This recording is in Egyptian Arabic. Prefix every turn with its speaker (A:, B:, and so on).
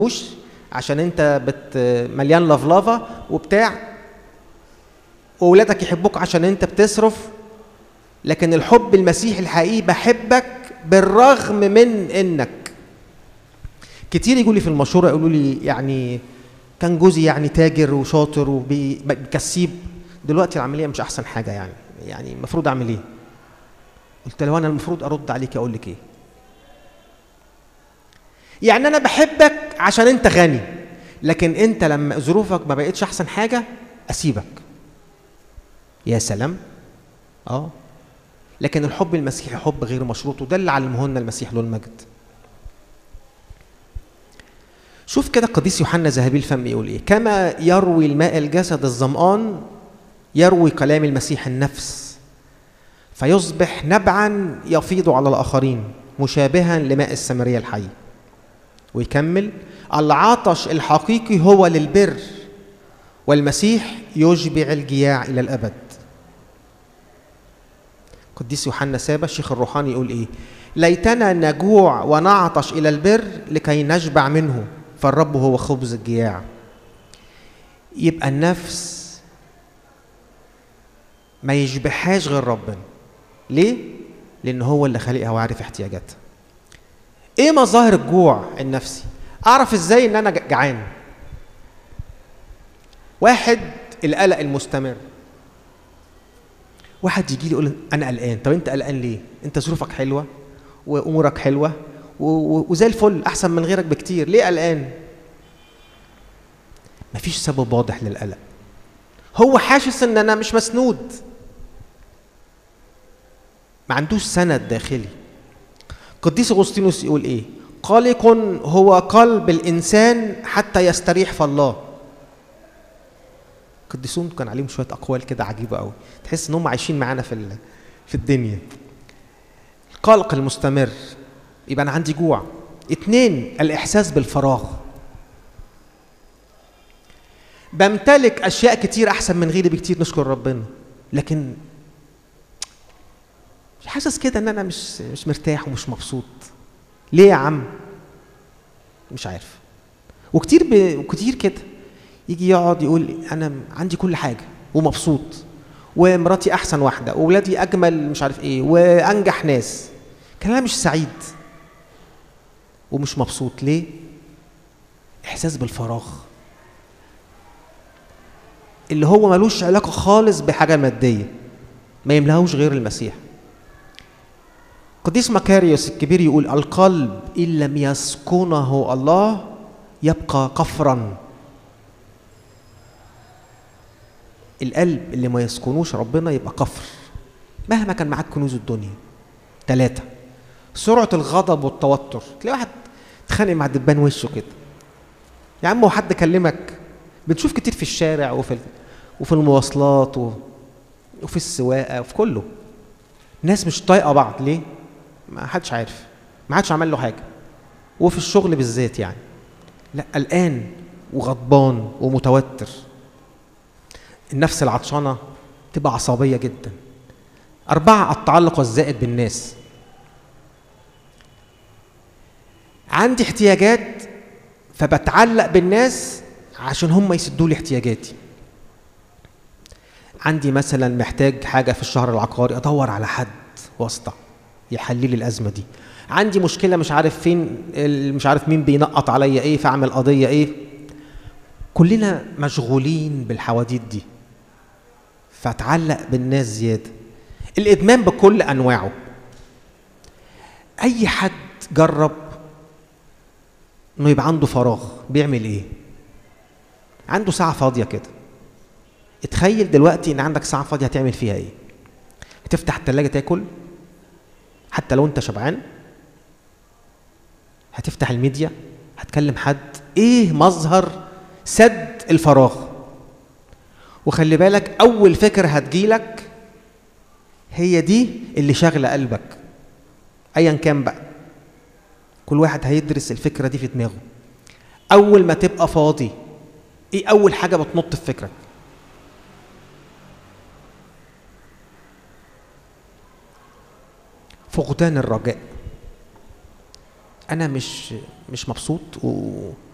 A: وش عشان انت بت مليان لفلفه وبتاع واولادك يحبوك عشان انت بتصرف لكن الحب المسيحي الحقيقي بحبك بالرغم من انك كتير يقولوا لي في المشوره يقولوا لي يعني كان جوزي يعني تاجر وشاطر وبيكسيب دلوقتي العمليه مش احسن حاجه يعني يعني المفروض اعمل ايه قلت له انا المفروض ارد عليك اقول لك ايه يعني انا بحبك عشان انت غني لكن انت لما ظروفك ما بقتش احسن حاجه اسيبك يا سلام اه لكن الحب المسيحي حب غير مشروط وده اللي علمه لنا المسيح له المجد شوف كده القديس يوحنا ذهبي الفم يقول ايه كما يروي الماء الجسد الظمآن يروي كلام المسيح النفس فيصبح نبعا يفيض على الآخرين مشابها لماء السامرية الحي ويكمل العطش الحقيقي هو للبر والمسيح يشبع الجياع إلى الأبد قديس يوحنا سابا الشيخ الروحاني يقول ايه ليتنا نجوع ونعطش إلى البر لكي نشبع منه فالرب هو خبز الجياع يبقى النفس ما يشبعهاش غير ربنا ليه لان هو اللي خالقها وعارف احتياجاتها ايه مظاهر الجوع النفسي اعرف ازاي ان انا جعان واحد القلق المستمر واحد يجي لي يقول انا قلقان طب انت قلقان ليه انت ظروفك حلوه وامورك حلوه وزي الفل احسن من غيرك بكتير ليه قلقان مفيش سبب واضح للقلق هو حاسس ان انا مش مسنود ما عندوش سند داخلي قديس اغسطينوس يقول ايه قلق هو قلب الانسان حتى يستريح في الله قديسون كان عليهم شويه اقوال كده عجيبه قوي تحس ان هم عايشين معانا في في الدنيا القلق المستمر يبقى انا عندي جوع اتنين الاحساس بالفراغ بمتلك اشياء كتير احسن من غيري بكتير نشكر ربنا لكن مش حاسس كده ان انا مش مش مرتاح ومش مبسوط ليه يا عم مش عارف وكتير ب... كتير كده يجي يقعد يقول انا عندي كل حاجه ومبسوط ومراتي احسن واحده واولادي اجمل مش عارف ايه وانجح ناس كان انا مش سعيد ومش مبسوط ليه احساس بالفراغ اللي هو ملوش علاقه خالص بحاجه ماديه ما يملاهوش غير المسيح قديس مكاريوس الكبير يقول القلب ان لم يسكنه الله يبقى قفرا القلب اللي ما يسكنوش ربنا يبقى قفر مهما كان معاك كنوز الدنيا ثلاثة سرعة الغضب والتوتر تلاقي واحد اتخانق مع دبان وشه كده يا عم هو حد كلمك بنشوف كتير في الشارع وفي وفي المواصلات و... وفي السواقة وفي كله ناس مش طايقة بعض ليه؟ ما حدش عارف ما حدش عمل له حاجة وفي الشغل بالذات يعني لا قلقان وغضبان ومتوتر النفس العطشانة تبقى عصبية جدا أربعة التعلق والزائد بالناس عندي احتياجات فبتعلق بالناس عشان هم يسدوا لي احتياجاتي عندي مثلا محتاج حاجة في الشهر العقاري أدور على حد واسطة يحل لي الأزمة دي عندي مشكلة مش عارف فين مش عارف مين بينقط عليا إيه فأعمل قضية إيه كلنا مشغولين بالحواديت دي فاتعلق بالناس زيادة الإدمان بكل أنواعه أي حد جرب إنه يبقى عنده فراغ بيعمل إيه؟ عنده ساعة فاضية كده اتخيل دلوقتي إن عندك ساعة فاضية هتعمل فيها إيه؟ هتفتح التلاجة تاكل حتى لو أنت شبعان هتفتح الميديا هتكلم حد إيه مظهر سد الفراغ وخلي بالك اول فكره هتجيلك هي دي اللي شاغله قلبك ايا كان بقى كل واحد هيدرس الفكره دي في دماغه اول ما تبقى فاضي ايه اول حاجه بتنط في فكرك فقدان الرجاء انا مش مش مبسوط و